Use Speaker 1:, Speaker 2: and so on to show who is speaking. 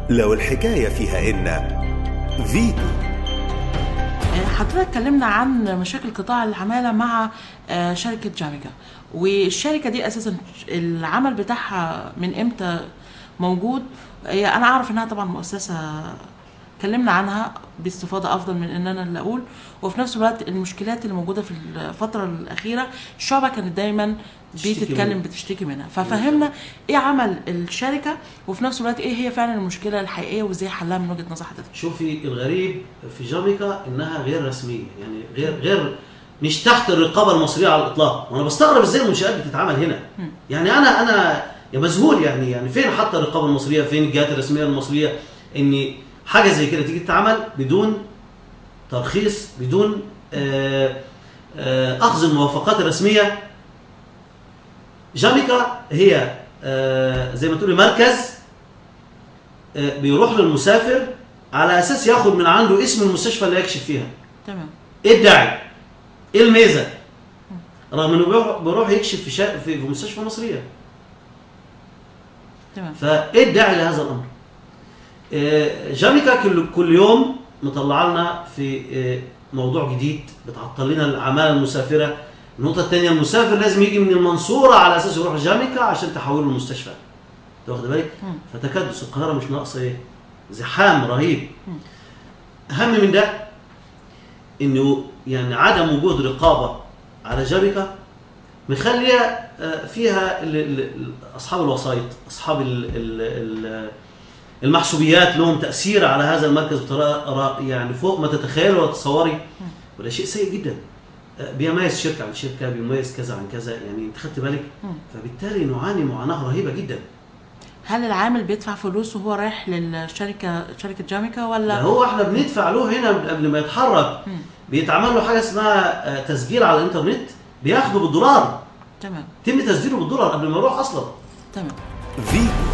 Speaker 1: لو الحكاية فيها إن فيتو
Speaker 2: حضرتك اتكلمنا عن مشاكل قطاع العمالة مع آه، شركة جاميكا والشركة دي أساسا العمل بتاعها من إمتى موجود هي أنا أعرف إنها طبعا مؤسسة اتكلمنا عنها باستفاضة أفضل من إن أنا اللي أقول وفي نفس الوقت المشكلات اللي موجودة في الفترة الأخيرة الشعبة كانت دايما
Speaker 3: تشتكي
Speaker 2: بتتكلم
Speaker 3: منها.
Speaker 2: بتشتكي منها ففهمنا إيه عمل الشركة وفي نفس الوقت إيه هي فعلا المشكلة الحقيقية وإزاي حلها من وجهة نظر حضرتك
Speaker 3: شوفي الغريب في جاميكا انها غير رسميه يعني غير غير مش تحت الرقابه المصريه على الاطلاق وانا بستغرب ازاي المنشات بتتعمل هنا يعني انا انا يا مذهول يعني يعني فين حتى الرقابه المصريه فين الجهات الرسميه المصريه ان حاجه زي كده تيجي تتعمل بدون ترخيص بدون آه، آه، اخذ الموافقات الرسميه جاميكا هي آه، زي ما تقولي مركز آه، بيروح للمسافر على اساس ياخد من عنده اسم المستشفى اللي يكشف فيها
Speaker 2: تمام
Speaker 3: ايه الداعي ايه الميزه رغم انه بيروح- بيروح يكشف في شا... في في مستشفى مصريه
Speaker 2: تمام
Speaker 3: فايه الداعي لهذا الامر آه، جاميكا كل كل يوم مطلع لنا في آه، موضوع جديد بتعطل لنا العماله المسافره النقطه الثانيه المسافر لازم يجي من المنصوره على اساس يروح جاميكا عشان تحوله المستشفى أنت واخد بالك
Speaker 2: مم.
Speaker 3: فتكدس القاهره مش ناقصه ايه زحام رهيب اهم من ده انه يعني عدم وجود رقابه على جاميكا مخليه آه، فيها ال- ال- ال- اصحاب الوسائط اصحاب ال- ال- ال- المحسوبيات لهم تاثير على هذا المركز بطريقه را- يعني فوق ما تتخيل ولا تتصوري وده شيء سيء جدا آه، بيميز شركه عن شركه بيميز كذا عن كذا يعني انت خدت بالك
Speaker 2: مم.
Speaker 3: فبالتالي نعاني معاناه رهيبه جدا
Speaker 2: هل العامل بيدفع فلوس وهو رايح للشركه شركه جاميكا
Speaker 3: ده
Speaker 2: ولا
Speaker 3: هو احنا بندفع له هنا قبل ما يتحرك
Speaker 2: مم.
Speaker 3: بيتعمل له حاجه اسمها آه، تسجيل على الانترنت بياخده بالدولار
Speaker 2: تمام
Speaker 3: يتم تسجيله بالدولار قبل ما يروح اصلا
Speaker 2: تمام
Speaker 1: فيتو